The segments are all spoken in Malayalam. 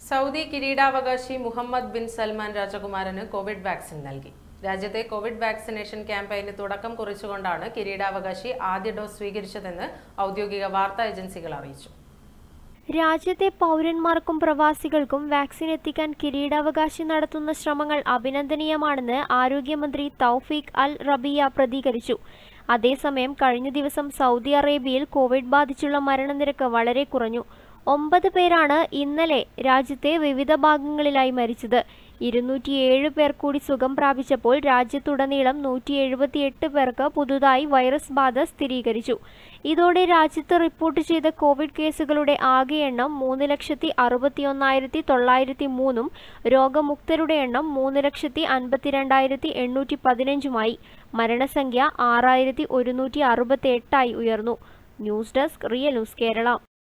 സൗദി കിരീടാവകാശി മുഹമ്മദ് ബിൻ സൽമാൻ രാജകുമാരന് കോവിഡ് വാക്സിൻ നൽകി രാജ്യത്തെ കോവിഡ് വാക്സിനേഷൻ ക്യാമ്പയിന് തുടക്കം കുറിച്ചുകൊണ്ടാണ് കിരീടാവകാശി ആദ്യ ഡോസ് സ്വീകരിച്ചതെന്ന് ഔദ്യോഗിക വാർത്താ ഏജൻസികൾ അറിയിച്ചു രാജ്യത്തെ പൗരന്മാർക്കും പ്രവാസികൾക്കും വാക്സിൻ എത്തിക്കാൻ കിരീടാവകാശി നടത്തുന്ന ശ്രമങ്ങൾ അഭിനന്ദനീയമാണെന്ന് ആരോഗ്യമന്ത്രി തൗഫീഖ് അൽ റബിയ പ്രതികരിച്ചു അതേസമയം കഴിഞ്ഞ ദിവസം സൗദി അറേബ്യയിൽ കോവിഡ് ബാധിച്ചുള്ള മരണനിരക്ക് വളരെ കുറഞ്ഞു ഒമ്പത് പേരാണ് ഇന്നലെ രാജ്യത്തെ വിവിധ ഭാഗങ്ങളിലായി മരിച്ചത് ഇരുന്നൂറ്റിയേഴ് പേർ കൂടി സുഖം പ്രാപിച്ചപ്പോൾ രാജ്യത്തുടനീളം നൂറ്റി എഴുപത്തിയെട്ട് പേർക്ക് പുതുതായി വൈറസ് ബാധ സ്ഥിരീകരിച്ചു ഇതോടെ രാജ്യത്ത് റിപ്പോർട്ട് ചെയ്ത കോവിഡ് കേസുകളുടെ ആകെ എണ്ണം മൂന്ന് ലക്ഷത്തി അറുപത്തിയൊന്നായിരത്തി തൊള്ളായിരത്തി മൂന്നും രോഗമുക്തരുടെ എണ്ണം മൂന്ന് ലക്ഷത്തി അൻപത്തിരണ്ടായിരത്തി എണ്ണൂറ്റി പതിനഞ്ചുമായി മരണസംഖ്യ ആറായിരത്തി ഒരുന്നൂറ്റി അറുപത്തി എട്ടായി ഉയർന്നു news desk real news Kerala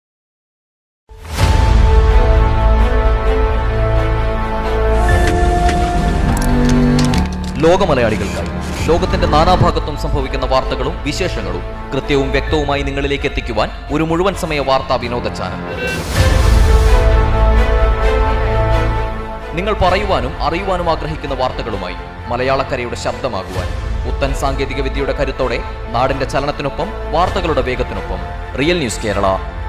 ലോകമലയാളികൾക്കായി ലോകത്തിന്റെ നാനാഭാഗത്തും സംഭവിക്കുന്ന വാർത്തകളും വിശേഷങ്ങളും കൃത്യവും വ്യക്തവുമായി നിങ്ങളിലേക്ക് എത്തിക്കുവാൻ ഒരു മുഴുവൻ സമയ വാർത്താ വിനോദ ചാനൽ നിങ്ങൾ പറയുവാനും അറിയുവാനും ആഗ്രഹിക്കുന്ന വാർത്തകളുമായി മലയാളക്കരയുടെ ശബ്ദമാകുവാൻ പുത്തൻ സാങ്കേതിക വിദ്യയുടെ കരുത്തോടെ നാടിന്റെ ചലനത്തിനൊപ്പം വാർത്തകളുടെ വേഗത്തിനൊപ്പം റിയൽ ന്യൂസ് കേരള